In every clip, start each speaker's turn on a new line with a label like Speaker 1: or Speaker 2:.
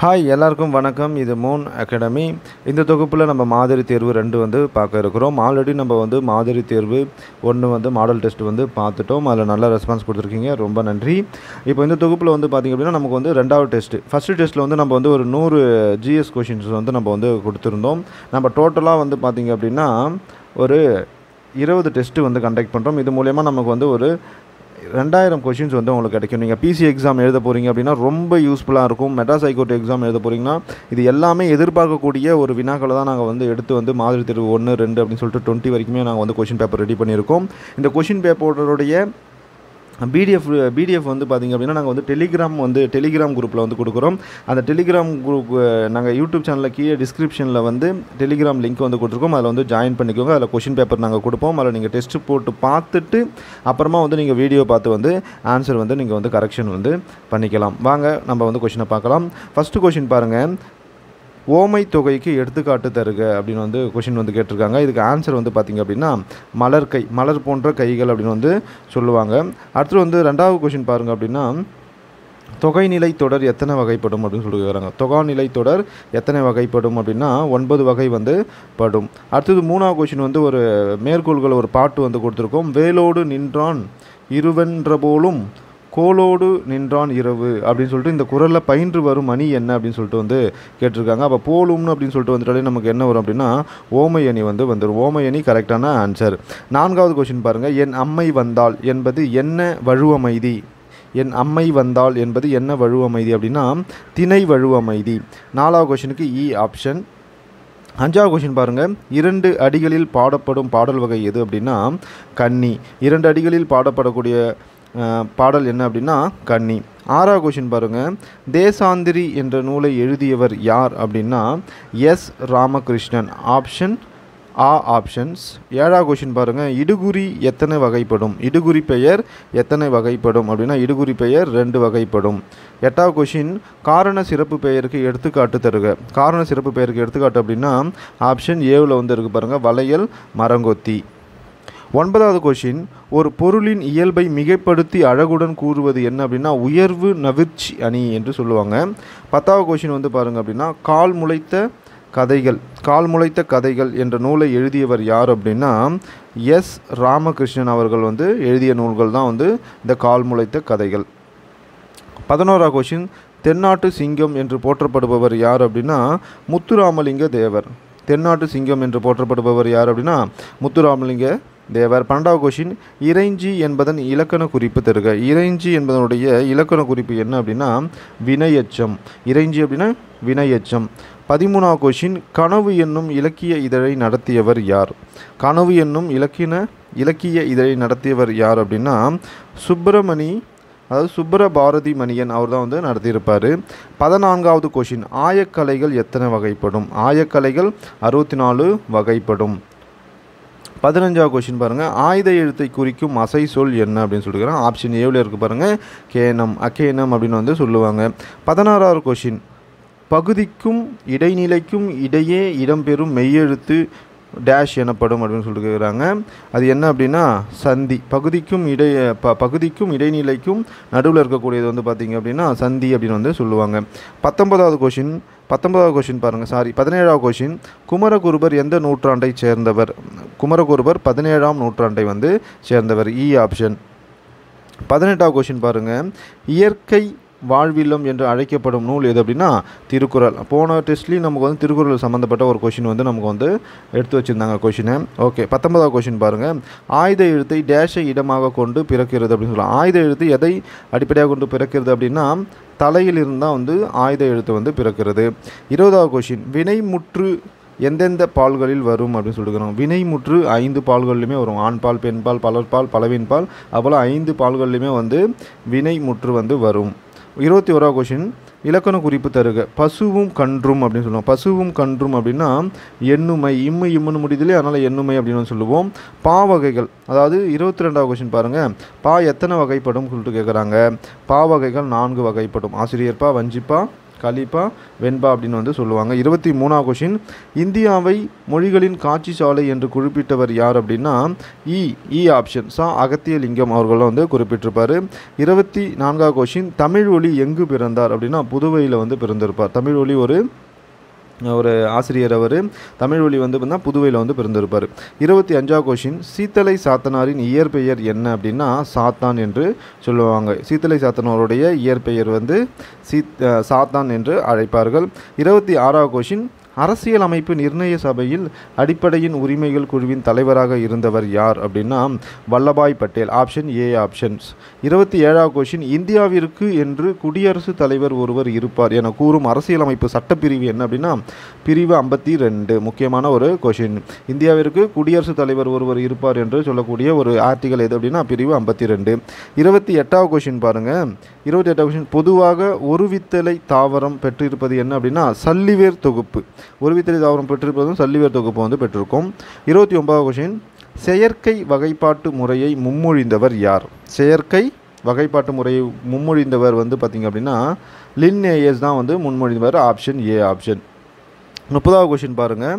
Speaker 1: hi எல்லாருக்கும் வணக்கம் இது மூன் அகாடமி இந்த தொகுப்பில் நம்ம மாதிரி தேர்வு ரெண்டு வந்து பார்க்க இருக்கிறோம் ஆல்ரெடி நம்ம வந்து மாதிரி தேர்வு ஒன்று வந்து மாடல் டெஸ்ட் வந்து பார்த்துட்டோம் அதில் நல்ல ரெஸ்பான்ஸ் கொடுத்துருக்கீங்க ரொம்ப நன்றி இப்போ இந்த தொகுப்பில் வந்து பார்த்திங்க அப்படின்னா நமக்கு வந்து ரெண்டாவது டெஸ்ட் ஃபஸ்ட்டு டெஸ்ட்டில் வந்து நம்ம வந்து ஒரு நூறு ஜிஎஸ் கொஷின்ஸ் வந்து நம்ம வந்து கொடுத்துருந்தோம் நம்ம டோட்டலாக வந்து பார்த்திங்க அப்படின்னா ஒரு இருபது டெஸ்ட்டு வந்து கண்டக்ட் பண்ணுறோம் இது மூலயமா நமக்கு வந்து ஒரு ரெண்டாயிரம் கொஷின்ஸ் வந்து உங்களுக்கு கிடைக்கும் நீங்கள் பிசி எக்ஸாம் எழுத போகிறீங்க அப்படின்னா ரொம்ப யூஸ்ஃபுல்லாக இருக்கும் மெட்ராஸ் ஹைகோர்ட் எக்ஸாம் எழுத போகிறீங்கன்னா இது எல்லாமே எதிர்பார்க்கக்கூடிய ஒரு வினாக்களை தான் நாங்கள் வந்து எடுத்து வந்து மாதிரி தேர்வு ஒன்று ரெண்டு அப்படின்னு சொல்லிட்டு டுவெண்ட்டி வரைக்குமே நாங்கள் வந்து கொஷின் பேப்பர் ரெடி பண்ணியிருக்கோம் இந்த கொஷின் பேப்பரோடைய பிடிஎஃப் பிடிஎஃப் வந்து பார்த்திங்க அப்படின்னா நாங்கள் வந்து டெலிகிராம் வந்து டெலிகிராம் குரூப்பில் வந்து கொடுக்குறோம் அந்த டெலிகிராம் குரூப் நாங்கள் யூடியூப் சேனலில் கீழே டிஸ்கிரிப்ஷனில் வந்து டெலிகிராம் லிங்க் வந்து கொடுத்துருக்கோம் அதில் வந்து ஜாயின் பண்ணிக்கோங்க அதில் கொஷின் பேப்பர் நாங்கள் கொடுப்போம் அதில் நீங்கள் டெஸ்ட்டு போட்டு பார்த்துட்டு அப்புறமா வந்து நீங்கள் வீடியோ பார்த்து வந்து ஆன்சர் வந்து நீங்கள் வந்து கரெக்ஷன் வந்து பண்ணிக்கலாம் வாங்க நம்ம வந்து கொஷினை பார்க்கலாம் ஃபஸ்ட்டு கொஷின் பாருங்கள் ஓமை தொகைக்கு எடுத்துக்காட்டு தருக அப்படின்னு வந்து கொஷின் வந்து கேட்டிருக்காங்க இதுக்கு ஆன்சர் வந்து பார்த்திங்க அப்படின்னா மலர் கை மலர் போன்ற கைகள் அப்படின்னு வந்து சொல்லுவாங்க அடுத்து வந்து ரெண்டாவது கொஷின் பாருங்கள் அப்படின்னா தொகைநிலை தொடர் எத்தனை வகைப்படும் அப்படின்னு சொல்லி கேட்குறாங்க தொகாநிலை தொடர் எத்தனை வகைப்படும் அப்படின்னா ஒன்பது வகை வந்து படும் அடுத்தது மூணாவது கொஷின் வந்து ஒரு மேற்கோள்கள் ஒரு பாட்டு வந்து கொடுத்துருக்கோம் வேலோடு நின்றான் இருவென்ற போலும் கோலோடு நின்றான் இரவு அப்படின்னு சொல்லிட்டு இந்த குரலில் பயின்று வரும் மணி என்ன அப்படின்னு சொல்லிட்டு வந்து கேட்டிருக்காங்க அப்போ போலும்னு அப்படின்னு சொல்லிட்டு வந்துட்டாலே நமக்கு என்ன வரும் அப்படின்னா ஓமை அணி வந்து வந்துடும் ஓமை அணி கரெக்டான ஆன்சர் நான்காவது கொஷின் பாருங்கள் என் அம்மை வந்தால் என்பது என்ன வழுவமைதி என் அம்மை வந்தால் என்பது என்ன வழுவமைதி அப்படின்னா திணை வழுவமைதி நாலாவது கொஷினுக்கு இ ஆப்ஷன் அஞ்சாவது கொஷின் பாருங்கள் இரண்டு அடிகளில் பாடப்படும் பாடல் வகை எது அப்படின்னா கன்னி இரண்டு அடிகளில் பாடப்படக்கூடிய பாடல் என்ன அப்படின்னா கன்னி ஆறாவது கொஷின் பாருங்கள் தேசாந்திரி என்ற நூலை எழுதியவர் யார் அப்படின்னா S Ramakrishnan option A options ஏழாவது கொஷின் பாருங்கள் இடுகுறி எத்தனை வகைப்படும் இடுகுறி பெயர் எத்தனை வகைப்படும் அப்படின்னா இடுகுறி பெயர் ரெண்டு வகைப்படும் எட்டாவது கொஷின் காரண சிறப்பு பெயருக்கு எடுத்துக்காட்டு தருக காரண சிறப்பு பெயருக்கு எடுத்துக்காட்டு அப்படின்னா ஆப்ஷன் ஏவில் வந்து இருக்குது பாருங்கள் வளையல் மரங்கொத்தி ஒன்பதாவது கொஷின் ஒரு பொருளின் இயல்பை மிகைப்படுத்தி அழகுடன் கூறுவது என்ன அப்படின்னா உயர்வு நவிர்ச்சி அணி என்று சொல்லுவாங்க பத்தாவது கொஷின் வந்து பாருங்கள் அப்படின்னா கால் முளைத்த கதைகள் கால் முளைத்த கதைகள் என்ற நூலை எழுதியவர் யார் அப்படின்னா எஸ் ராமகிருஷ்ணன் அவர்கள் வந்து எழுதிய நூல்கள் தான் வந்து இந்த கால் முளைத்த கதைகள் பதினோரா கொஷின் தென்னாட்டு சிங்கம் என்று போற்றப்படுபவர் யார் அப்படின்னா முத்துராமலிங்க தேவர் தென்னாட்டு சிங்கம் என்று போற்றப்படுபவர் யார் அப்படின்னா முத்துராமலிங்க தேவர் பன்னெண்டாவது கொஷின் இறைஞ்சி என்பதன் இலக்கண குறிப்பு தருக இறைஞ்சி என்பதனுடைய இலக்கண குறிப்பு என்ன அப்படின்னா வினையச்சம் இறைஞ்சி அப்படின்னா வினையச்சம் பதிமூணாவது கொஷின் கனவு என்னும் இலக்கிய இதழை நடத்தியவர் யார் கனவு என்னும் இலக்கின இலக்கிய இதழை நடத்தியவர் யார் அப்படின்னா சுப்பிரமணி அதாவது சுப்பர பாரதி மணியன் அவர் தான் வந்து நடத்தியிருப்பார் பதினான்காவது கொஷின் ஆயக்கலைகள் எத்தனை வகைப்படும் ஆயக்கலைகள் அறுபத்தி நாலு வகைப்படும் பதினஞ்சாவது கொஷின் பாருங்கள் ஆயுத எழுத்தை குறிக்கும் அசை சொல் என்ன அப்படின்னு சொல்லியிருக்கிறேன் ஆப்ஷன் ஏவில் இருக்குது பாருங்கள் கேனம் அகேனம் அப்படின்னு வந்து சொல்லுவாங்க பதினாறாவது கொஷின் பகுதிக்கும் இடைநிலைக்கும் இடையே இடம்பெறும் மெய்யெழுத்து டேஷ் எனப்படும் அப்படின்னு சொல்லியிருக்கிறாங்க அது என்ன அப்படின்னா சந்தி பகுதிக்கும் இடை ப பகுதிக்கும் இடைநிலைக்கும் நடுவில் இருக்கக்கூடியது வந்து பார்த்திங்க அப்படின்னா சந்தி அப்படின்னு வந்து சொல்லுவாங்க பத்தொன்பதாவது கொஷின் பத்தொன்பதாவது கொஷின் பாருங்கள் சாரி பதினேழாவது கொஷின் குமரகுருபர் எந்த நூற்றாண்டை சேர்ந்தவர் குமரகுருபர் பதினேழாம் நூற்றாண்டை வந்து சேர்ந்தவர் இ ஆப்ஷன் பதினெட்டாவது கொஷின் பாருங்கள் இயற்கை வாழ்வில்லம் என்று அழைக்கப்படும் நூல் எது அப்படின்னா திருக்குறள் போன டெஸ்ட்லேயும் நமக்கு வந்து திருக்குறள் சம்மந்தப்பட்ட ஒரு கொஷின் வந்து நமக்கு வந்து எடுத்து வச்சுருந்தாங்க கொஷினை ஓகே பத்தொன்பதாவது கொஷின் பாருங்கள் ஆயுத எழுத்தை டேஷை இடமாக கொண்டு பிறக்கிறது அப்படின்னு சொல்லலாம் ஆயுத எழுத்து எதை அடிப்படையாக கொண்டு பிறக்கிறது அப்படின்னா தலையில் இருந்தால் வந்து ஆயுத எழுத்து வந்து பிறக்கிறது இருபதாவது கொஷின் வினைமுற்று எந்தெந்த பால்களில் வரும் அப்படின்னு சொல்லியிருக்கிறோம் வினைமுற்று ஐந்து பால்கள்லையுமே வரும் ஆண் பால் பெண் பால் பலர்பால் பலவின் பால் அப்போல ஐந்து பால்கள்லையுமே வந்து வினைமுற்று வந்து வரும் இருபத்தி ஓராவது கொஷின் இலக்கண குறிப்பு தருக பசுவும் கன்றும் அப்படின்னு சொல்லுவோம் பசுவும் கன்றும் அப்படின்னா எண்ணுமை இம்மு இம்முன்னு முடியுதுலே அதனால் எண்ணுமை அப்படின்னு சொல்லுவோம் பா வகைகள் அதாவது இருபத்தி ரெண்டாவது கொஷின் பாருங்கள் பா எத்தனை வகைப்படும் சொல்லிட்டு கேட்குறாங்க பா வகைகள் நான்கு வகைப்படும் ஆசிரியர் பா வஞ்சிப்பா கலிப்பா வெண்பா அப்படின்னு வந்து சொல்லுவாங்க இருபத்தி மூணாவது கொஷின் இந்தியாவை மொழிகளின் காட்சி சாலை என்று குறிப்பிட்டவர் யார் அப்படின்னா இ இ ஆப்ஷன் சா அகத்தியலிங்கம் அவர்களும் வந்து குறிப்பிட்டிருப்பார் இருபத்தி நான்காவது கொஷின் தமிழ் ஒளி எங்கு பிறந்தார் அப்படின்னா புதுவையில் வந்து பிறந்திருப்பார் தமிழ் ஒளி ஒரு ஒரு ஆசிரியர் அவர் தமிழ் வழி வந்து பார்த்தீங்கன்னா புதுவையில் வந்து பிறந்திருப்பார் இருபத்தி அஞ்சாவது கொஷின் சீத்தலை சாத்தனாரின் இயற்பெயர் என்ன அப்படின்னா சாத்தான் என்று சொல்லுவாங்க சீத்தலை சாத்தனாருடைய இயற்பெயர் வந்து சீத் அஹ் சாத்தான் என்று அழைப்பார்கள் இருபத்தி ஆறாவது கொஷின் அரசியல் அமைப்பு நிர்ணய சபையில் அடிப்படையின் உரிமைகள் குழுவின் தலைவராக இருந்தவர் யார் அப்படின்னா Vallabhbhai Patel option A options இருபத்தி ஏழாவது கொஷின் இந்தியாவிற்கு என்று குடியரசுத் தலைவர் ஒருவர் இருப்பார் என கூறும் அரசியலமைப்பு சட்டப்பிரிவு என்ன அப்படின்னா பிரிவு ஐம்பத்தி ரெண்டு முக்கியமான ஒரு கொஷின் இந்தியாவிற்கு குடியரசுத் தலைவர் ஒருவர் இருப்பார் என்று சொல்லக்கூடிய ஒரு ஆர்டிகல் எது அப்படின்னா பிரிவு ஐம்பத்தி ரெண்டு இருபத்தி எட்டாவது கொஷின் பாருங்க இருபத்தி எட்டாவது கொஷின் பொதுவாக ஒரு வித்தலை தாவரம் பெற்றிருப்பது என்ன அப்படின்னா சல்லிவேர் தொகுப்பு ஒரு வித்தலை தாவரம் பெற்றிருப்பதும் சல்லிவேர் தொகுப்பு வந்து பெற்றிருக்கும் இருபத்தி ஒன்பதாவது கொஷின் செயற்கை வகைப்பாட்டு முறையை முன்மொழிந்தவர் யார் செயற்கை வகைப்பாட்டு முறையை முன்மொழிந்தவர் வந்து பார்த்திங்க அப்படின்னா லின்னேயஸ் தான் வந்து முன்மொழிந்தவர் ஆப்ஷன் ஏ ஆப்ஷன் முப்பதாவது கொஷின் பாருங்கள்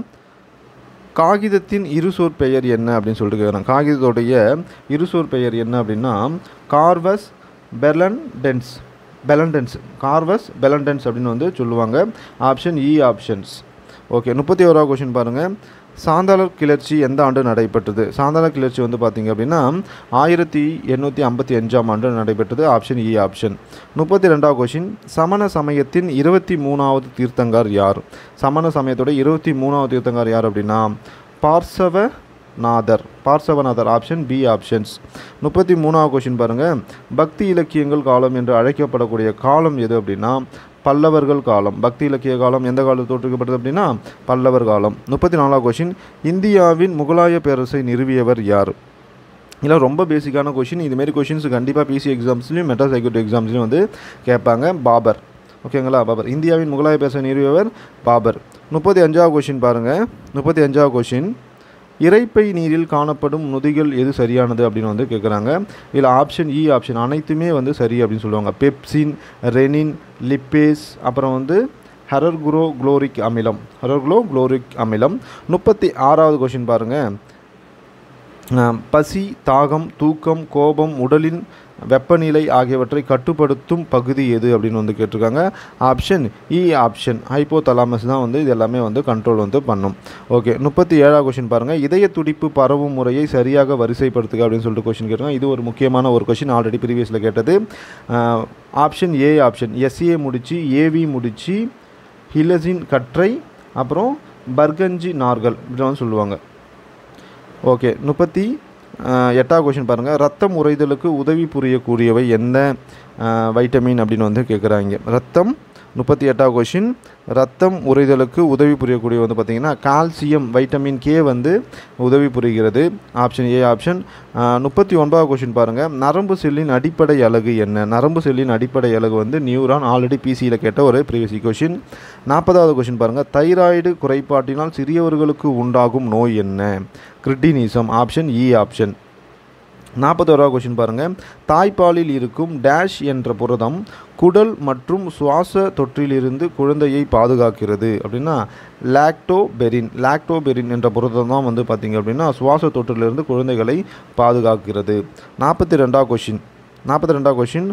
Speaker 1: காகிதத்தின் இருசோர் பெயர் என்ன அப்படின்னு சொல்லிட்டு கேட்குறேன் காகிதத்துடைய இருசோர் பெயர் என்ன அப்படின்னா கார்வஸ் பெலன்டென்ஸ் பெலண்டன்ஸ் கார்வஸ் பெலண்டன்ஸ் அப்படின்னு வந்து சொல்லுவாங்க ஆப்ஷன் இ ஆப்ஷன்ஸ் ஓகே முப்பத்தி ஓராவது கொஷின் பாருங்கள் சாந்தாளர் கிளர்ச்சி எந்த ஆண்டு நடைபெற்றது சாந்தாளர் கிளர்ச்சி வந்து பார்த்திங்க அப்படின்னா ஆயிரத்தி எண்ணூற்றி ஐம்பத்தி அஞ்சாம் ஆண்டு நடைபெற்றது ஆப்ஷன் இ ஆப்ஷன் முப்பத்தி ரெண்டாவது கொஷின் சமண சமயத்தின் இருபத்தி மூணாவது தீர்த்தங்கார் யார் சமண சமயத்தோட இருபத்தி மூணாவது தீர்த்தங்கார் யார் அப்படின்னா Parshvanathar Parshvanathar option B options முப்பத்தி மூணாவது கொஷின் பாருங்கள் பக்தி இலக்கியங்கள் காலம் என்று அழைக்கப்படக்கூடிய காலம் எது அப்படின்னா பல்லவர்கள் காலம் பக்தி இலக்கிய காலம் எந்த காலத்தில் தோற்றுவிக்கப்பட்டது அப்படின்னா பல்லவர் காலம் முப்பத்தி நாலாவது கொஷின் இந்தியாவின் முகலாய பேரரசை நிறுவியவர் யார் இல்லை ரொம்ப பேசிக்கான கொஷின் இதுமாரி கொஷின்ஸ் கண்டிப்பாக பிசி எக்ஸாம்ஸ்லையும் மெட்ரா செக்யூரிட்டி எக்ஸாம்ஸ்லையும் வந்து கேட்பாங்க பாபர் ஓகேங்களா பாபர் இந்தியாவின் முகலாய பேரரசை நிறுவியவர் பாபர் முப்பத்தி அஞ்சாவது கொஷின் பாருங்கள் முப்பத்தி அஞ்சாவது கொஷின் இறைப்பை நீரில் காணப்படும் நொதிகள் எது சரியானது அப்படின்னு வந்து கேட்குறாங்க இதில் ஆப்ஷன் இ ஆப்ஷன் அனைத்துமே வந்து சரி அப்படின்னு சொல்லுவாங்க பெப்சின் ரெனின் லிப்பேஸ் அப்புறம் வந்து ஹரர்குரோ குளோரிக் அமிலம் ஹரர்குலோ குளோரிக் அமிலம் முப்பத்தி ஆறாவது கொஷின் பாருங்கள் அஹ், பசி தாகம் தூக்கம் கோபம் உடலின் வெப்பநிலை ஆகியவற்றை கட்டுப்படுத்தும் பகுதி எது அப்படின்னு வந்து கேட்டிருக்காங்க option E option hypothalamus தான் வந்து இது எல்லாமே வந்து கண்ட்ரோல் வந்து பண்ணும் ஓகே முப்பத்தி ஏழாவது கொஷின் பாருங்கள் இதய துடிப்பு பரவும் முறையை சரியாக வரிசைப்படுத்துக அப்படின்னு சொல்லிட்டு கொஷின் கேட்டிருக்காங்க இது ஒரு முக்கியமான ஒரு கொஷின் ஆல்ரெடி ப்ரீவியஸில் கேட்டது ஆப்ஷன் ஏ ஆப்ஷன் எஸ்ஏ முடிச்சு ஏவி முடிச்சு ஹிலசின் கற்றை அப்புறம் பர்கஞ்சி நார்கள் இப்படி வந்து சொல்லுவாங்க ஓகே முப்பத்தி எட்டாவது கொஷின் பாருங்கள் ரத்தம் உறைதலுக்கு உதவி புரியக்கூடியவை என்ன அஹ், வைட்டமின் அப்படின்னு வந்து கேட்குறாங்க ரத்தம் முப்பத்தி எட்டாவது கொஷின் ரத்தம் உறைதலுக்கு உதவி புரியக்கூடிய வந்து பார்த்திங்கன்னா கால்சியம் வைட்டமின் கே வந்து உதவி புரிகிறது ஆப்ஷன் ஏ ஆப்ஷன் முப்பத்தி ஒன்பதாவது கொஷின் பாருங்கள் நரம்பு செல்லின் அடிப்படை அலகு என்ன நரம்பு செல்லின் அடிப்படை அலகு வந்து நியூரான் ஆல்ரெடி பிசியில் கேட்ட ஒரு ப்ரீவியஸ் கொஷின் நாற்பதாவது கொஷின் பாருங்கள் தைராய்டு குறைபாட்டினால் சிறியவர்களுக்கு உண்டாகும் நோய் என்ன கிரிட்டினிசம் ஆப்ஷன் இ ஆப்ஷன் நாற்பத்தோராவது கொஷின் பாருங்கள் தாய்ப்பாலில் இருக்கும் டேஷ் என்ற புரதம் குடல் மற்றும் சுவாச தொற்றிலிருந்து குழந்தையை பாதுகாக்கிறது அப்படின்னா லாக்டோபெரின் லாக்டோபெரின் என்ற புரதம் தான் வந்து பார்த்திங்க அப்படின்னா சுவாச தொற்றிலிருந்து குழந்தைகளை பாதுகாக்கிறது நாற்பத்தி ரெண்டாவது கொஷின் நாற்பத்தி ரெண்டாவது கொஷின்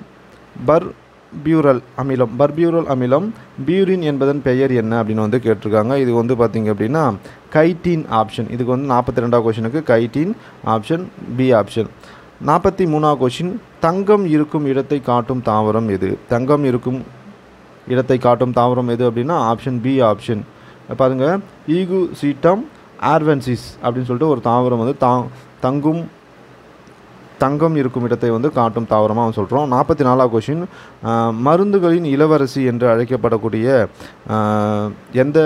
Speaker 1: பர் பியூரல் அமிலம் பர்பியூரல் அமிலம் பியூரின் என்பதன் பெயர் என்ன அப்படின்னு வந்து கேட்டிருக்காங்க இது வந்து பார்த்திங்க அப்படின்னா கைட்டீன் ஆப்ஷன் இதுக்கு வந்து நாற்பத்தி ரெண்டாவது கொஷினுக்கு கைட்டீன் ஆப்ஷன் பி ஆப்ஷன் நாற்பத்தி மூணாவது கொஷின் தங்கம் இருக்கும் இடத்தை காட்டும் தாவரம் எது தங்கம் இருக்கும் இடத்தை காட்டும் தாவரம் எது அப்படின்னா ஆப்ஷன் பி ஆப்ஷன் பாருங்கள் ஈகு சீட்டம் ஆர்வென்சிஸ் அப்படின்னு சொல்லிட்டு ஒரு தாவரம் வந்து தா தங்கும் தங்கம் இருக்கும் இடத்தை வந்து காட்டும் தாவரமாக சொல்கிறோம் நாற்பத்தி நாலாவது கொஷின் மருந்துகளின் இளவரசி என்று அழைக்கப்படக்கூடிய ஆஹ், எந்த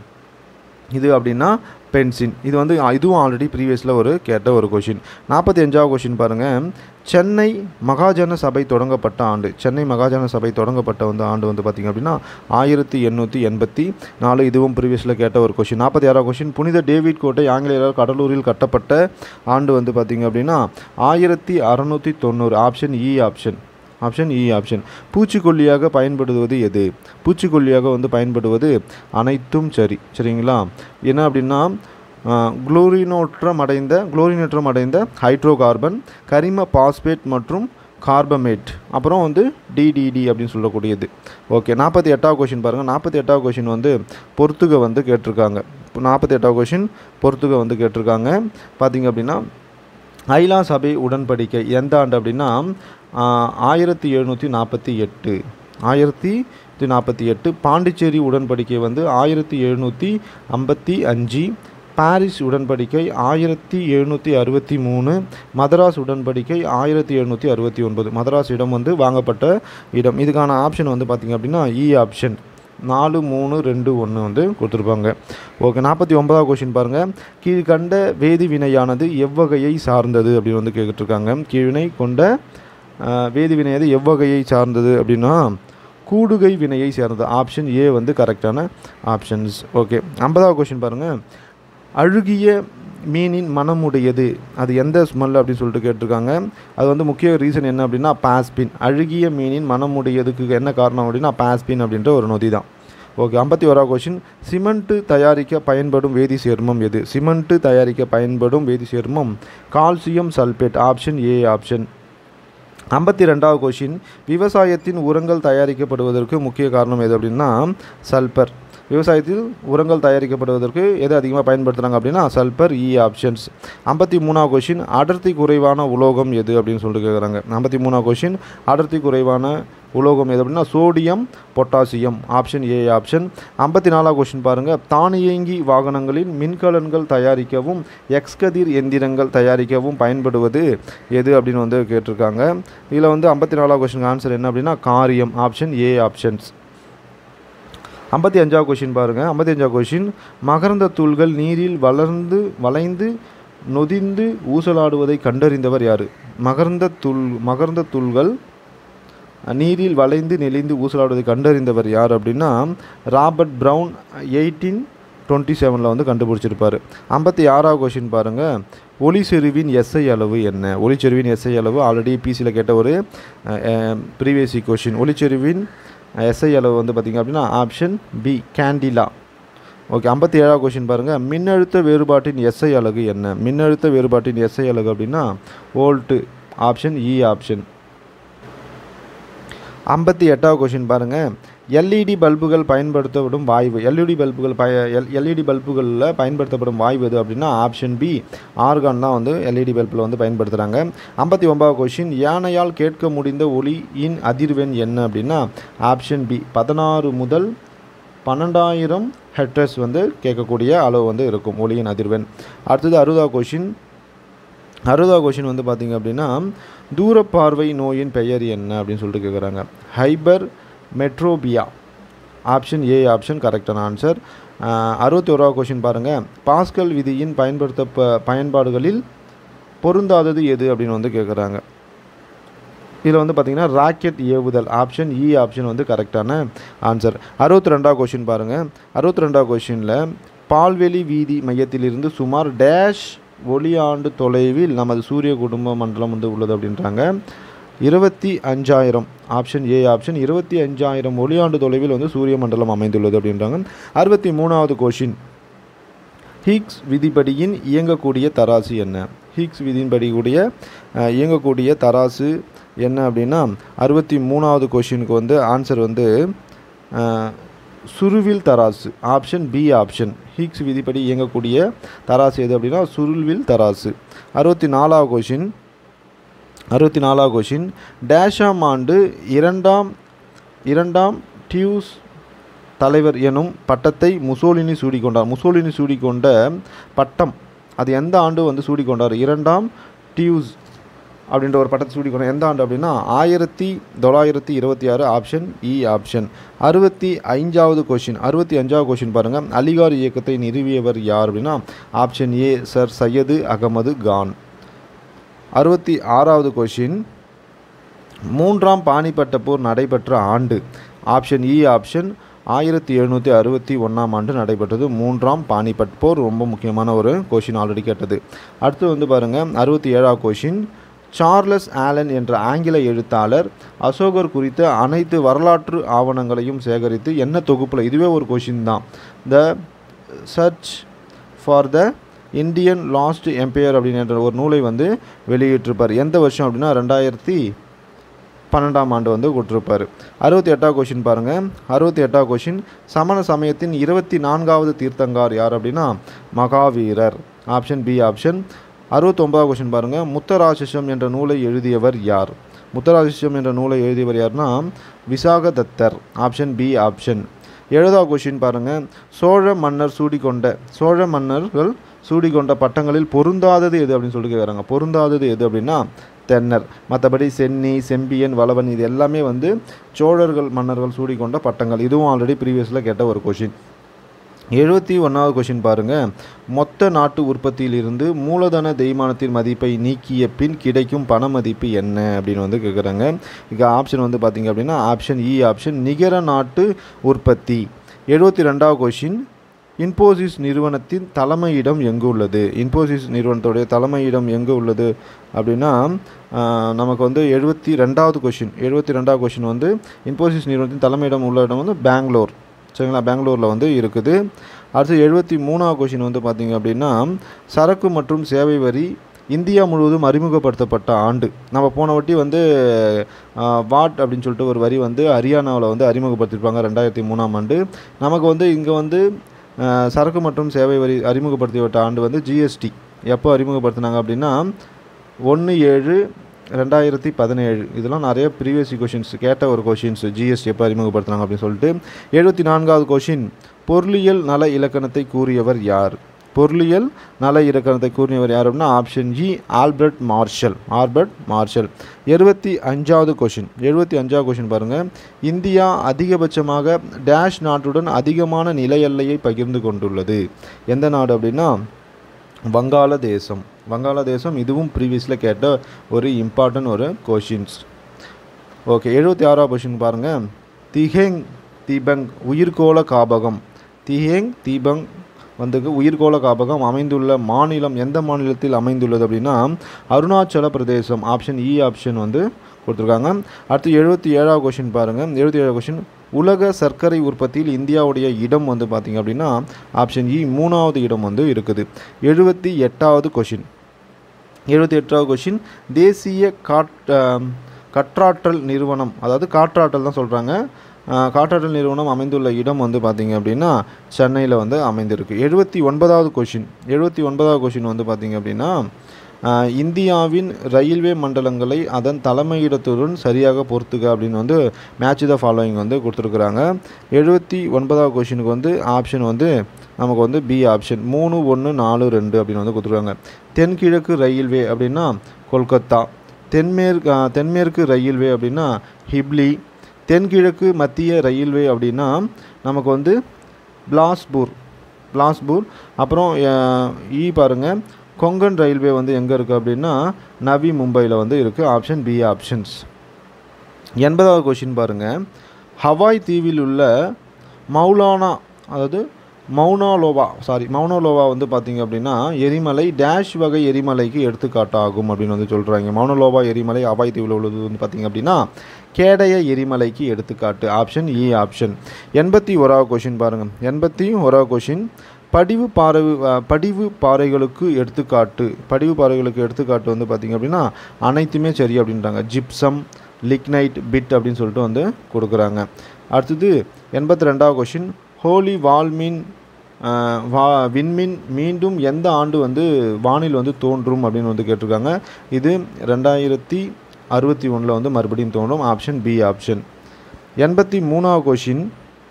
Speaker 1: இது அப்படின்னா பென்சின் இது வந்து ஆ, இதுவும் ஆல்ரெடி ப்ரீவியஸில் ஒரு கேட்ட ஒரு கொஷின் நாற்பத்தி அஞ்சாவது கொஷின் பாருங்கள் சென்னை மகாஜன சபை தொடங்கப்பட்ட ஆண்டு சென்னை மகாஜன சபை தொடங்கப்பட்ட வந்து ஆண்டு வந்து பார்த்திங்க அப்படின்னா ஆயிரத்தி எண்ணூற்றி எண்பத்தி நாலு இதுவும் ப்ரீவியஸில் கேட்ட ஒரு கொஷின் நாற்பத்தி ஆறாவது கொஷின் புனித டேவிட் கோட்டை ஆங்கிலேயரால் கடலூரில் கட்டப்பட்ட ஆண்டு வந்து பார்த்திங்க அப்படின்னா ஆயிரத்தி அறநூற்றி தொண்ணூறு option E option option E option பூச்சிக்கொல்லியாக பயன்படுவது எது பூச்சிக்கொல்லியாக வந்து பயன்படுவது அனைத்தும் சரி சரிங்களா என்ன அப்படின்னா குளோரினோற்றம் அடைந்த குளோரினேற்றம் அடைந்த ஹைட்ரோ கார்பன் கரிம பாஸ்பேட் மற்றும் கார்பமேட் அப்புறம் வந்து டிடிடி அப்படின்னு சொல்லக்கூடியது ஓகே நாற்பத்தி எட்டாவது கொஷின் பாருங்கள் நாற்பத்தி எட்டாவது கொஷின் வந்து பொறுத்துக வந்து கேட்டிருக்காங்க இப்போ நாற்பத்தி எட்டாவது கொஷின் பொறுத்துக வந்து கேட்டிருக்காங்க பார்த்தீங்க அப்படின்னா ஐலா சபை உடன்படிக்கை எந்த ஆண்டு அப்படின்னா ஆயிரத்தி எழுநூற்றி நாற்பத்தி எட்டு ஆயிரத்தி நாற்பத்தி எட்டு பாண்டிச்சேரி உடன்படிக்கை வந்து ஆயிரத்தி எழுநூற்றி ஐம்பத்தி அஞ்சு பாரிஸ் உடன்படிக்கை ஆயிரத்தி எழுநூற்றி அறுபத்தி மூணு மதராஸ் உடன்படிக்கை ஆயிரத்தி எழுநூற்றி அறுபத்தி ஒன்பது மதராஸ் இடம் வந்து வாங்கப்பட்ட இடம் இதுக்கான ஆப்ஷன் வந்து பார்த்திங்க அப்படின்னா இ ஆப்ஷன் நாலு மூணு ரெண்டு ஒன்று வந்து கொடுத்துருப்பாங்க ஓகே நாற்பத்தி ஒன்பதாவது கொஷின் பாருங்கள் கீழ்கண்ட வேதி வினையானது எவ்வகையை சார்ந்தது அப்படின்னு வந்து கேட்டுருக்காங்க கீழ்வினை கொண்ட வேதி வினையது எவ்வகையை சார்ந்தது அப்படின்னா கூடுகை வினையை சேர்ந்தது ஆப்ஷன் ஏ வந்து கரெக்டான ஆப்ஷன்ஸ் ஓகே ஐம்பதாவது கொஷின் பாருங்கள் அழுகிய மீனின் மனமுடையது அது எந்த ஸ்மெல் அப்படின்னு சொல்லிட்டு கேட்டிருக்காங்க அது வந்து முக்கிய ரீசன் என்ன அப்படின்னா பாஸ்பின் அழுகிய மீனின் மனமுடையதுக்கு என்ன காரணம் அப்படின்னா பாஸ்பின் அப்படின்ற ஒரு நொதி தான் ஓகே ஐம்பத்தி ஓரா கொஷின் சிமெண்ட்டு தயாரிக்க பயன்படும் வேதி சேர்மம் எது சிமெண்ட்டு தயாரிக்க பயன்படும் வேதி சேர்மம் calcium sulphate option A option ஐம்பத்தி ரெண்டாவது கொஷின் விவசாயத்தின் உரங்கள் தயாரிக்கப்படுவதற்கு முக்கிய காரணம் எது அப்படின்னா சல்பர் விவசாயத்தில் உரங்கள் தயாரிக்கப்படுவதற்கு எது அதிகமாக பயன்படுத்துகிறாங்க அப்படின்னா சல்பர் இ ஆப்ஷன்ஸ் ஐம்பத்தி மூணாவது கொஷின் அடர்த்தி குறைவான உலோகம் எது அப்படின்னு சொல்லிட்டு கேட்குறாங்க ஐம்பத்தி மூணாவது கொஷின் அடர்த்தி குறைவான உலோகம் எது அப்படின்னா sodium potassium option A option ஐம்பத்தி நாலாவது கொஷின் பாருங்கள் தானியங்கி வாகனங்களின் மின்கலன்கள் தயாரிக்கவும் எக்ஸ்கதிர் எந்திரங்கள் தயாரிக்கவும் பயன்படுவது எது அப்படின்னு வந்து கேட்டிருக்காங்க இதில் வந்து ஐம்பத்தி நாலாவது கொஷின் ஆன்சர் என்ன அப்படின்னா காரியம் ஆப்ஷன் ஏ ஆப்ஷன்ஸ் ஐம்பத்தி அஞ்சாவது கொஷின் பாருங்கள் ஐம்பத்தி அஞ்சாவது கொஷின் மகரந்த தூள்கள் நீரில் வளர்ந்து வளைந்து நொதிந்து ஊசலாடுவதை கண்டறிந்தவர் யார் மகரந்த தூள் மகரந்த தூள்கள் நீரில் வளைந்து நெளிந்து ஊசலாடுவதை கண்டறிந்தவர் யார் அப்படின்னா ராபர்ட் ப்ரவுன் எயிட்டீன் டுவெண்ட்டி செவனில் வந்து கண்டுபிடிச்சிருப்பார் ஐம்பத்தி ஆறாவது கொஷின் பாருங்கள் ஒளிச்செருவின் எஸ்ஐ அளவு என்ன ஒளிச்செருவின் எஸ்ஐ அளவு ஆல்ரெடி பிசியில் கேட்ட ஒரு ப்ரீவியஸ் கொஷின் ஒளிச்செருவின் எஸ்ஐ அளவு வந்து பார்த்திங்க அப்படின்னா ஆப்ஷன் பி கேண்டிலா ஓகே ஐம்பத்தி ஏழாவது கொஷின் பாருங்கள் மின்னழுத்த வேறுபாட்டின் எஸ்ஐ அலகு என்ன மின்னழுத்த வேறுபாட்டின் எஸ்ஐ அலகு அப்படின்னா வோல்ட்டு ஆப்ஷன் இ ஆப்ஷன் ஐம்பத்தி எட்டாவது கொஷின் பாருங்கள் எல்இடி பல்புகள் பயன்படுத்தப்படும் வாய்வு எல்இடி பல்புகள் பய எல் எல்இடி பல்புகளில் பயன்படுத்தப்படும் வாய்வு எது அப்படின்னா ஆப்ஷன் பி ஆர்கான் தான் வந்து எல்இடி பல்பில் வந்து பயன்படுத்துகிறாங்க ஐம்பத்தி ஒன்பதாவது கொஷின் யானையால் கேட்க முடிந்த ஒளியின் அதிர்வெண் என்ன அப்படின்னா ஆப்ஷன் பி பதினாறு முதல் பன்னெண்டாயிரம் ஹெட்ரஸ் வந்து கேட்கக்கூடிய அளவு வந்து இருக்கும் ஒளியின் அதிர்வெண் அடுத்தது அறுபதாவது கொஷின் அறுபதாவது கொஷின் வந்து பார்த்திங்க அப்படின்னா தூரப்பார்வை நோயின் பெயர் என்ன அப்படின்னு சொல்லிட்டு கேட்குறாங்க hypermetropia option A option கரெக்டான ஆன்சர் அறுபத்தி ஓராவது கொஷின் பாருங்கள் பாஸ்கல் விதியின் பயன்படுத்த ப பயன்பாடுகளில் பொருந்தாதது எது அப்படின்னு வந்து கேட்குறாங்க இதில் வந்து பார்த்திங்கன்னா ராக்கெட் ஏவுதல் ஆப்ஷன் இ ஆப்ஷன் வந்து கரெக்டான ஆன்சர் அறுபத்தி ரெண்டாவது கொஷின் பாருங்கள் அறுபத்தி ரெண்டாவது கொஷினில் பால்வெளி வீதி மையத்திலிருந்து சுமார் டேஷ் ஒளியாண்டு தொலைவில் நமது சூரிய குடும்ப மண்டலம் வந்து உள்ளது அப்படின்றாங்க இருபத்தி அஞ்சாயிரம் ஆப்ஷன் ஏ ஆப்ஷன் இருபத்தி அஞ்சாயிரம் ஒளியாண்டு தொலைவில் வந்து சூரிய மண்டலம் அமைந்துள்ளது அப்படின்றாங்க அறுபத்தி மூணாவது கொஷின் ஹீக்ஸ் விதிப்படியின் இயங்கக்கூடிய தராசு என்ன ஹீக்ஸ் விதியின்படி கூடிய அஹ், இயங்கக்கூடிய தராசு என்ன அப்படின்னா அறுபத்தி மூணாவது கொஷினுக்கு வந்து ஆன்சர் வந்து அஹ், சுருவில் தராசு ஆப்ஷன் பி ஆப்ஷன் ஹீக்ஸ் விதிப்படி இயங்கக்கூடிய தராசு எது அப்படின்னா சுருள்வில் தராசு அறுபத்தி நாலாவது கொஷின் அறுபத்தி நாலாவது கொஷின் டேஷாம் ஆண்டு இரண்டாம் இரண்டாம் டியூஸ் தலைவர் எனும் பட்டத்தை முசோலினி சூடிக்கொண்டார் முசோலினி சூடிக்கொண்ட பட்டம் அது எந்த ஆண்டு வந்து சூடிக்கொண்டார் இரண்டாம் டியூஸ் அப்படின்ற ஒரு பட்டத்தை சூடிக்கொண்டார் எந்த ஆண்டு அப்படின்னா ஆயிரத்தி தொள்ளாயிரத்தி இருபத்தி ஆறு ஆப்ஷன் இ ஆப்ஷன் அறுபத்தி ஐந்தாவது கொஷின் அறுபத்தி அஞ்சாவது கொஷின் பாருங்கள் அலிகார் இயக்கத்தை நிறுவியவர் யார் அப்படின்னா option A sir Syed Ahmed Khan அறுபத்தி ஆறாவது கொஷின் மூன்றாம் பானிப்பட்ட போர் நடைபெற்ற ஆண்டு ஆப்ஷன் இ ஆப்ஷன் ஆயிரத்தி எழுநூற்றி அறுபத்தி ஒன்றாம் ஆண்டு நடைபெற்றது மூன்றாம் பானிபட் போர் ரொம்ப முக்கியமான ஒரு கொஷின் ஆல்ரெடி கேட்டது அடுத்து வந்து பாருங்கள் அறுபத்தி ஏழாவது கொஷின் சார்லஸ் ஆலன் என்ற ஆங்கில எழுத்தாளர் அசோகர் குறித்த அனைத்து வரலாற்று ஆவணங்களையும் சேகரித்து என்ன தொகுப்பில் இதுவே ஒரு கொஷின் தான் the search for the Indian lost empire அப்படின்ற ஒரு நூலை வந்து வெளியிட்டிருப்பார் எந்த வருஷம் அப்படின்னா ரெண்டாயிரத்தி பன்னெண்டாம் ஆண்டு வந்து கொடுத்துருப்பாரு அறுபத்தி எட்டாவது கொஷின் பாருங்கள் அறுபத்தி எட்டாவது கொஷின் சமண சமயத்தின் இருபத்தி நான்காவது தீர்த்தங்கார் யார் அப்படின்னா மகாவீரர் ஆப்ஷன் பி ஆப்ஷன் அறுபத்தொம்பதாவது கொஷின் பாருங்கள் முத்தராசிஷம் என்ற நூலை எழுதியவர் யார் முத்தராசிஷம் என்ற நூலை எழுதியவர் யார்னா விசாகதத்தர் ஆப்ஷன் பி ஆப்ஷன் எழுபதாவது கொஷின் பாருங்கள் சோழ மன்னர் சூடிக்கொண்ட சோழ மன்னர்கள் சூடிக்கொண்ட பட்டங்களில் பொருந்தாதது எது அப்படின்னு சொல்லிட்டு கேட்குறாங்க பொருந்தாதது எது அப்படின்னா தென்னர் மற்றபடி சென்னி செம்பியன் வளவன் இது எல்லாமே வந்து சோழர்கள் மன்னர்கள் சூடிக்கொண்ட பட்டங்கள் இதுவும் ஆல்ரெடி ப்ரீவியஸில் கேட்ட ஒரு கொஷின் எழுபத்தி ஒன்றாவது கொஷின் பாருங்கள் மொத்த நாட்டு உற்பத்தியிலிருந்து மூலதன தேய்மானத்தின் மதிப்பை நீக்கிய பின் கிடைக்கும் பண மதிப்பு என்ன அப்படின்னு வந்து கேட்குறாங்க இங்கே ஆப்ஷன் வந்து பார்த்திங்க அப்படின்னா ஆப்ஷன் இ ஆப்ஷன் நிகர நாட்டு உற்பத்தி எழுபத்தி ரெண்டாவது கொஷின் இன்போசிஸ் நிறுவனத்தின் தலைமையிடம் எங்கு உள்ளது இன்போசிஸ் நிறுவனத்துடைய தலைமையிடம் எங்கே உள்ளது அப்படின்னா ஆஹ், நமக்கு வந்து எழுபத்தி ரெண்டாவது கொஷின் எழுபத்தி ரெண்டாவது கொஷின் வந்து இன்போசிஸ் நிறுவனத்தின் தலைமையிடம் உள்ள இடம் வந்து பெங்களூர் சரிங்களா பெங்களூரில் வந்து இருக்குது அடுத்து எழுபத்தி மூணாவது கொஷின் வந்து பார்த்திங்க அப்படின்னா சரக்கு மற்றும் சேவை வரி இந்தியா முழுவதும் அறிமுகப்படுத்தப்பட்ட ஆண்டு நம்ம போன வாட்டி வந்து ஆஹ், வாட் அப்படின்னு சொல்லிட்டு ஒரு வரி வந்து ஹரியானாவில் வந்து அறிமுகப்படுத்தியிருப்பாங்க ரெண்டாயிரத்தி மூணாம் ஆண்டு நமக்கு வந்து இங்கே வந்து ஆஹ், சரக்கு மற்றும் சேவை வரி அறிமுகப்படுத்திவிட்ட ஆண்டு வந்து ஜிஎஸ்டி எப்போ அறிமுகப்படுத்தினாங்க அப்படின்னா ஒன்று ஏழு ரெண்டாயிரத்தி பதினேழு இதெல்லாம் நிறைய ப்ரீவியஸ் கொஷின்ஸ் கேட்ட ஒரு கொஷின்ஸ் ஜிஎஸ்டி எப்போ அறிமுகப்படுத்துனாங்க அப்படின்னு சொல்லிட்டு எழுபத்தி நான்காவது கொஷின் பொருளியல் நல இலக்கணத்தை கூறியவர் யார் பொருளியல் நல இலக்கணத்தை கூறியவர் யார் அப்படின்னா option G Albert Marshall Albert Marshall எழுபத்தி அஞ்சாவது கொஷின் எழுபத்தி அஞ்சாவது கொஷின் பாருங்கள் இந்தியா அதிகபட்சமாக டேஷ் நாட்டுடன் அதிகமான நில எல்லையை பகிர்ந்து கொண்டுள்ளது எந்த நாடு அப்படின்னா வங்காளதேசம் வங்காளதேசம் இதுவும் ப்ரீவியஸில் கேட்ட ஒரு இம்பார்ட்டன்ட் ஒரு கொஷின்ஸ் ஓகே எழுபத்தி ஆறாவது கொஷின் பாருங்கள் திஹெங் தீபங் உயிர்கோள காபகம் திஹெங் தீபங் வந்து உயிர்கோள காப்பகம் அமைந்துள்ள மாநிலம் எந்த மாநிலத்தில் அமைந்துள்ளது அப்படின்னா அருணாச்சல பிரதேசம் ஆப்ஷன் இ ஆப்ஷன் வந்து கொடுத்துருக்காங்க அடுத்து எழுபத்தி ஏழாவது கொஷின் பாருங்கள் எழுபத்தி ஏழாவது கொஷின் உலக சர்க்கரை உற்பத்தியில் இந்தியாவுடைய இடம் வந்து பார்த்திங்க அப்படின்னா ஆப்ஷன் இ மூணாவது இடம் வந்து இருக்குது எழுபத்தி எட்டாவது கொஷின் எழுபத்தி எட்டாவது கொஷின் தேசிய காட் ஆம், கற்றாற்றல் நிறுவனம் அதாவது காற்றாற்றல் தான் சொல்கிறாங்க காற்றாற்றல் நிறுவனம் அமைந்துள்ள இடம் வந்து பார்த்திங்க அப்படின்னா சென்னையில் வந்து அமைந்திருக்கு எழுபத்தி ஒன்பதாவது கொஷின் எழுபத்தி ஒன்பதாவது கொஷின் வந்து பார்த்திங்க அப்படின்னா ஆஹ், இந்தியாவின் ரயில்வே மண்டலங்களை அதன் தலைமையிடத்துடன் சரியாக பொறுத்துக அப்படின்னு வந்து மேட்ச் த ஃபாலோயிங் வந்து கொடுத்துருக்குறாங்க எழுபத்தி ஒன்பதாவது கொஷினுக்கு வந்து ஆப்ஷன் வந்து நமக்கு வந்து பி ஆப்ஷன் மூணு ஒன்று நாலு ரெண்டு அப்படின்னு வந்து கொடுத்துருக்காங்க தென்கிழக்கு ரயில்வே அப்படின்னா கொல்கத்தா தென்மேற்கு ஆ, தென்மேற்கு ரயில்வே அப்படின்னா ஹிப்லி தென்கிழக்கு மத்திய ரயில்வே அப்படின்னா நமக்கு வந்து பிலாஸ்பூர் பிலாஸ்பூர் அப்புறம் அஹ், ஈ பாருங்கள் கொங்கன் ரயில்வே வந்து எங்கே இருக்குது அப்படின்னா நவி மும்பையில் வந்து இருக்குது ஆப்ஷன் பி ஆப்ஷன்ஸ் எண்பதாவது கொஷின் பாருங்கள் ஹவாய் தீவில் உள்ள மௌலானா அதாவது மௌனாலோவா சாரி மௌனாலோவா வந்து பார்த்தீங்க அப்படின்னா எரிமலை டேஷ் வகை எரிமலைக்கு எடுத்துக்காட்டாகும் அப்படின்னு வந்து சொல்கிறாங்க மௌனலோவா எரிமலை ஹவாய் தீவில் உள்ளது வந்து பார்த்தீங்க அப்படின்னா கேடய எரிமலைக்கு எடுத்துக்காட்டு ஆப்ஷன் இ ஆப்ஷன் எண்பத்தி ஓராவது கொஷின் பாருங்கள் எண்பத்தி ஓராவது கொஷின் படிவு பாறை அஹ், படிவு பாறைகளுக்கு எடுத்துக்காட்டு படிவு பாறைகளுக்கு எடுத்துக்காட்டு வந்து பார்த்திங்க அப்படின்னா அனைத்துமே சரி அப்படின்றாங்க ஜிப்சம் லிக்னைட் பிட் அப்படின்னு சொல்லிட்டு வந்து கொடுக்குறாங்க அடுத்தது எண்பத்தி ரெண்டாவது கொஷின் ஹோலி வால்மீன் அஹ், வா விண்மீன் மீண்டும் எந்த ஆண்டு வந்து வானில் வந்து தோன்றும் அப்படின்னு வந்து கேட்டிருக்காங்க இது ரெண்டாயிரத்தி அறுபத்தி ஒன்றில் வந்து மறுபடியும் தோன்றும் ஆப்ஷன் பி ஆப்ஷன் எண்பத்தி மூணாவது கொஷின்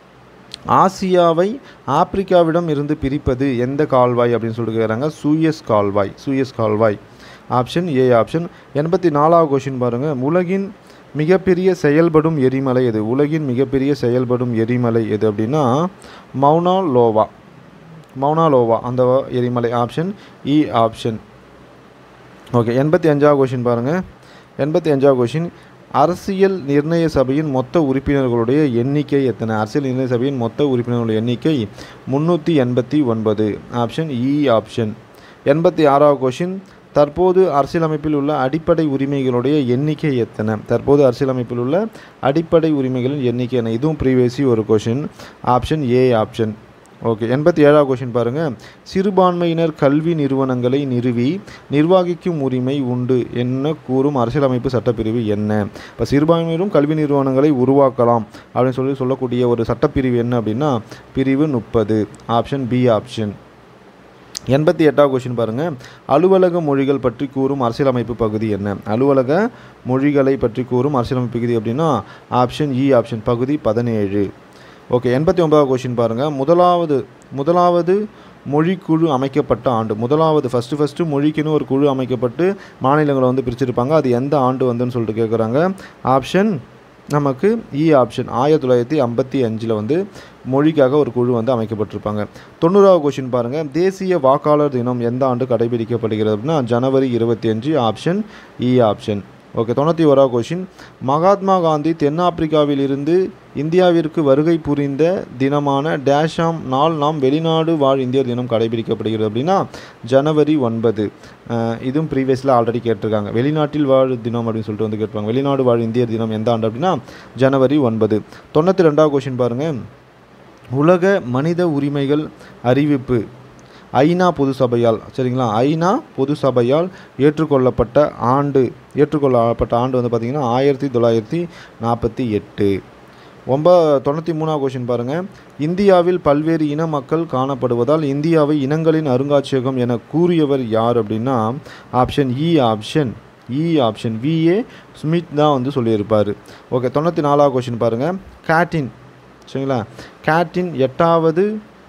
Speaker 1: ஆசியாவை ஆப்பிரிக்காவிடம் இருந்து பிரிப்பது எந்த கால்வாய் அப்படின்னு சொல்லிட்டு கேட்குறாங்க சூயஸ் கால்வாய் சூயஸ் கால்வாய் ஆப்ஷன் ஏ ஆப்ஷன் எண்பத்தி நாலாவது கொஷின் பாருங்கள் உலகின் மிகப்பெரிய செயல்படும் எரிமலை எது உலகின் மிகப்பெரிய செயல்படும் எரிமலை எது அப்படின்னா மௌனா லோவா மௌனா லோவா அந்த எரிமலை ஆப்ஷன் இ ஆப்ஷன் ஓகே எண்பத்தி அஞ்சாவது கொஷின் பாருங்கள் எண்பத்தி அஞ்சாவது கொஷின் அரசியல் நிர்ணய சபையின் மொத்த உறுப்பினர்களுடைய எண்ணிக்கை எத்தனை அரசியல் நிர்ணய சபையின் மொத்த உறுப்பினர்களுடைய எண்ணிக்கை முந்நூற்றி எண்பத்தி ஒன்பது ஆப்ஷன் இ ஆப்ஷன் எண்பத்தி ஆறாவது கொஷின் தற்போது அரசியலமைப்பில் உள்ள அடிப்படை உரிமைகளுடைய எண்ணிக்கை எத்தனை தற்போது அரசியலமைப்பில் உள்ள அடிப்படை உரிமைகளின் எண்ணிக்கை என்ன இதுவும் ப்ரீவியஸி ஒரு question option A option okay எண்பத்தி ஏழாவது கொஷின் பாருங்கள் சிறுபான்மையினர் கல்வி நிறுவனங்களை நிறுவி நிர்வகிக்கும் உரிமை உண்டு என்ன கூறும் அரசியலமைப்பு சட்டப்பிரிவு என்ன இப்போ சிறுபான்மையினரும் கல்வி நிறுவனங்களை உருவாக்கலாம் அப்படின்னு சொல்லி சொல்லக்கூடிய ஒரு சட்டப்பிரிவு என்ன அப்படின்னா பிரிவு முப்பது ஆப்ஷன் பி ஆப்ஷன் எண்பத்தி எட்டாவது கொஷின் பாருங்கள் அலுவலக மொழிகள் பற்றி கூறும் அரசியலமைப்பு பகுதி என்ன அலுவலக மொழிகளை பற்றி கூறும் அரசியலமைப்பு பகுதி அப்படின்னா ஆப்ஷன் இ ஆப்ஷன் பகுதி பதினேழு ஓகே எண்பத்தி ஒன்பதாவது கொஷின் பாருங்கள் முதலாவது முதலாவது மொழிக்குழு அமைக்கப்பட்ட ஆண்டு முதலாவது ஃபஸ்ட்டு ஃபஸ்ட்டு மொழிக்குன்னு ஒரு குழு அமைக்கப்பட்டு மாநிலங்களை வந்து பிரிச்சிருப்பாங்க அது எந்த ஆண்டு வந்துன்னு சொல்லிட்டு கேட்குறாங்க ஆப்ஷன் நமக்கு இ ஆப்ஷன் ஆயிரத்தி தொள்ளாயிரத்தி ஐம்பத்தி அஞ்சில் வந்து மொழிக்காக ஒரு குழு வந்து அமைக்கப்பட்டிருப்பாங்க தொண்ணூறாவது கொஷின் பாருங்கள் தேசிய வாக்காளர் தினம் எந்த ஆண்டு கடைபிடிக்கப்படுகிறது அப்படின்னா ஜனவரி இருபத்தி அஞ்சு ஆப்ஷன் இ ஆப்ஷன் ஓகே தொண்ணூற்றி ஓராவது கொஷின் மகாத்மா காந்தி தென்னாப்பிரிக்காவில் இருந்து இந்தியாவிற்கு வருகை புரிந்த தினமான டேஷாம் நாள் நாம் வெளிநாடு வாழ் இந்தியர் தினம் கடைபிடிக்கப்படுகிறது அப்படின்னா ஜனவரி ஒன்பது அஹ் இதுவும் ப்ரீவியஸில் ஆல்ரெடி கேட்டிருக்காங்க வெளிநாட்டில் வாழ் தினம் அப்படின்னு சொல்லிட்டு வந்து கேட்பாங்க வெளிநாடு வாழ் இந்தியர் தினம் எந்த ஆண்டு அப்படின்னா ஜனவரி ஒன்பது தொண்ணூற்றி ரெண்டாவது கொஷின் பாருங்கள் உலக மனித உரிமைகள் அறிவிப்பு ஐநா பொது சபையால் சரிங்களா ஐநா பொது சபையால் ஏற்றுக்கொள்ளப்பட்ட ஆண்டு ஏற்றுக்கொள்ளப்பட்ட ஆண்டு வந்து பார்த்திங்கன்னா ஆயிரத்தி தொள்ளாயிரத்தி நாற்பத்தி எட்டு ஒம்ப தொண்ணூற்றி மூணாவது கொஷின் பாருங்கள் இந்தியாவில் பல்வேறு இன மக்கள் காணப்படுவதால் இந்தியாவை இனங்களின் அருங்காட்சியகம் என கூறியவர் யார் அப்படின்னா option E option E option VA Smith தான் வந்து சொல்லியிருப்பார் ஓகே தொண்ணூற்றி நாலாவது கொஷின் பாருங்கள் கேட்டின் சரிங்களா கேட்டின் எட்டாவது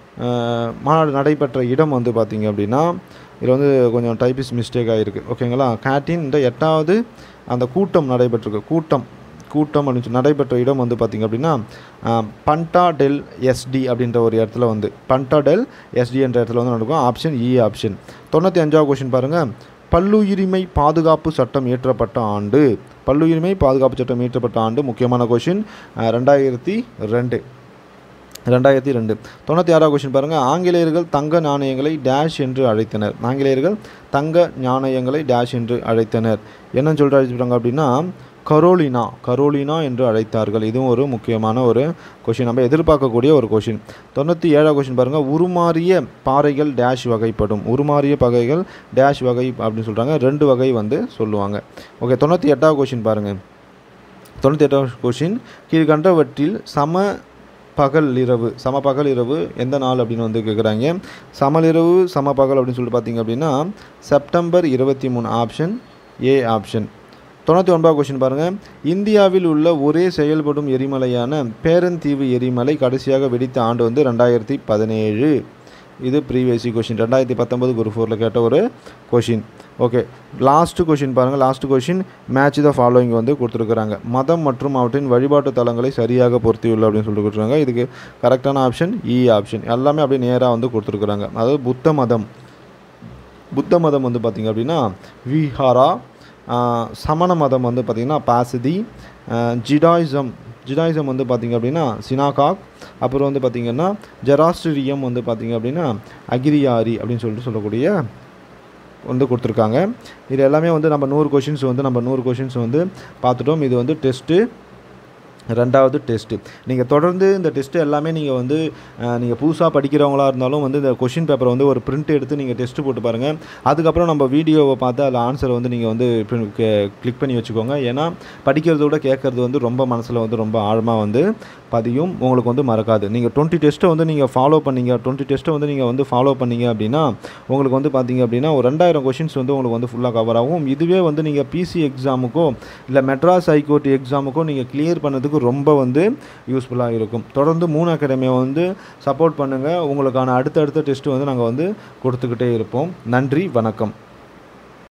Speaker 1: அஹ், மாநாடு நடைபெற்ற இடம் வந்து பார்த்திங்க அப்படின்னா இதில் வந்து கொஞ்சம் டைப்பிஸ் மிஸ்டேக் ஆகிருக்கு ஓகேங்களா கேட்டின் இந்த எட்டாவது அந்த கூட்டம் நடைபெற்றிருக்கு கூட்டம் கூட்டம் அப்படின்னு சொல்லி நடைபெற்ற இடம் வந்து பார்த்திங்க அப்படின்னா அஹ், பண்டா டெல் எஸ்டி அப்படின்ற ஒரு இடத்துல வந்து பண்டா டெல் எஸ்டி என்ற இடத்துல வந்து நடக்கும் ஆப்ஷன் இ ஆப்ஷன் தொண்ணூற்றி அஞ்சாவது கொஷின் பாருங்கள் பல்லுயிரிமை பாதுகாப்பு சட்டம் இயற்றப்பட்ட ஆண்டு பல்லுயிரிமை பாதுகாப்பு சட்டம் இயற்றப்பட்ட ஆண்டு முக்கியமான கொஷின் ரெண்டாயிரத்தி ரெண்டு ரெண்டாயிரத்தி ரெண்டு தொண்ணூற்றி ஆறாவது கொஷின் பாருங்கள் ஆங்கிலேயர்கள் தங்க நாணயங்களை டேஷ் என்று அழைத்தனர் ஆங்கிலேயர்கள் தங்க நாணயங்களை டேஷ் என்று அழைத்தனர் என்னன்னு சொல்லிட்டு அழைச்சிருக்காங்க அப்படின்னா கரோலினா கரோலினா என்று அழைத்தார்கள் இதுவும் ஒரு முக்கியமான ஒரு கொஷின் நம்ம எதிர்பார்க்கக்கூடிய ஒரு கொஷின் தொண்ணூற்றி ஏழாவது கொஷின் பாருங்கள் உருமாறிய பாறைகள் டேஷ் வகைப்படும் உருமாறிய பகைகள் டேஷ் வகை அப்படின்னு சொல்கிறாங்க ரெண்டு வகை வந்து சொல்லுவாங்க ஓகே தொண்ணூற்றி எட்டாவது கொஷின் பாருங்கள் தொண்ணூற்றி எட்டாவது கொஷின் கீழ்கண்டவற்றில் சம பகல் இரவு சம பகல் இரவு எந்த நாள் அப்படின்னு வந்து கேட்குறாங்க சமலிரவு சம பகல் அப்படின்னு சொல்லிட்டு பார்த்தீங்க அப்படின்னா செப்டம்பர் இருபத்தி மூணு ஆப்ஷன் ஏ ஆப்ஷன் தொண்ணூற்றி ஒன்பதாவது கொஷின் பாருங்கள் இந்தியாவில் உள்ள ஒரே செயல்படும் எரிமலையான பேரந்தீவு எரிமலை கடைசியாக வெடித்த ஆண்டு வந்து ரெண்டாயிரத்தி பதினேழு இது ப்ரீவியஸி கொஷின் ரெண்டாயிரத்தி பத்தொம்பது குரு ஃபோரில் கேட்ட ஒரு கொஷின் ஓகே லாஸ்ட்டு கொஷின் பாருங்கள் last question match the following வந்து கொடுத்துருக்குறாங்க மதம் மற்றும் அவற்றின் வழிபாட்டு தலங்களை சரியாக பொருத்தியுள்ள அப்படின்னு சொல்லிட்டு கொடுத்துருக்காங்க இதுக்கு கரெக்டான ஆப்ஷன் இ ஆப்ஷன் எல்லாமே அப்படியே நேராக வந்து கொடுத்துருக்குறாங்க அதாவது புத்த மதம் புத்த மதம் வந்து பார்த்திங்க அப்படின்னா விஹாரா ஆஹ், சமண மதம் வந்து பார்த்திங்கன்னா பாசிதி ஜிடாயிசம் ஜிடாயிசம் வந்து பார்த்திங்க அப்படின்னா சினாகாக் அப்புறம் வந்து பார்த்திங்கன்னா ஜெராஸ்ட்ரியம் வந்து பார்த்திங்க அப்படின்னா அகிரியாரி அப்படின்னு சொல்லிட்டு சொல்லக்கூடிய வந்து கொடுத்துருக்காங்க இது எல்லாமே வந்து நம்ம நூறு கொஷின்ஸ் வந்து நம்ம நூறு கொஷின்ஸ் வந்து பார்த்துட்டோம் இது வந்து டெஸ்ட்டு ரெண்டாவது டெஸ்ட்டு நீங்கள் தொடர்ந்து இந்த டெஸ்ட்டு எல்லாமே நீங்கள் வந்து நீங்கள் புதுசாக படிக்கிறவங்களா இருந்தாலும் வந்து இந்த கொஷின் பேப்பரை வந்து ஒரு பிரிண்ட் எடுத்து நீங்கள் டெஸ்ட்டு போட்டு பாருங்கள் அதுக்கப்புறம் நம்ம வீடியோவை பார்த்து அதில் ஆன்சரை வந்து நீங்கள் வந்து கிளிக் பண்ணி வச்சுக்கோங்க ஏன்னா படிக்கிறத விட கேட்குறது வந்து ரொம்ப மனசில் வந்து ரொம்ப ஆழமாக வந்து பதியும் உங்களுக்கு வந்து மறக்காது நீங்கள் டுவெண்ட்டி டெஸ்ட்டை வந்து நீங்கள் ஃபாலோ பண்ணீங்க டுவெண்ட்டி டெஸ்ட்டை வந்து நீங்கள் வந்து ஃபாலோ பண்ணீங்க அப்படின்னா உங்களுக்கு வந்து பார்த்தீங்க அப்படின்னா ஒரு ரெண்டாயிரம் கொஷின்ஸ் வந்து உங்களுக்கு வந்து ஃபுல்லாக கவர் ஆகும் இதுவே வந்து நீங்கள் பிசி எக்ஸாமுக்கோ இல்லை மெட்ராஸ் ஹைகோர்ட் எக்ஸாமுக்கோ நீங்கள் கிளியர் பண்ணதுக்கு ரொம்ப வந்து யூஸ்ஃபுல்லாக இருக்கும் தொடர்ந்து மூணு அகாடமியை வந்து சப்போர்ட் பண்ணுங்கள் உங்களுக்கான அடுத்தடுத்த டெஸ்ட்டு வந்து நாங்கள் வந்து கொடுத்துக்கிட்டே இருப்போம் நன்றி வணக்கம்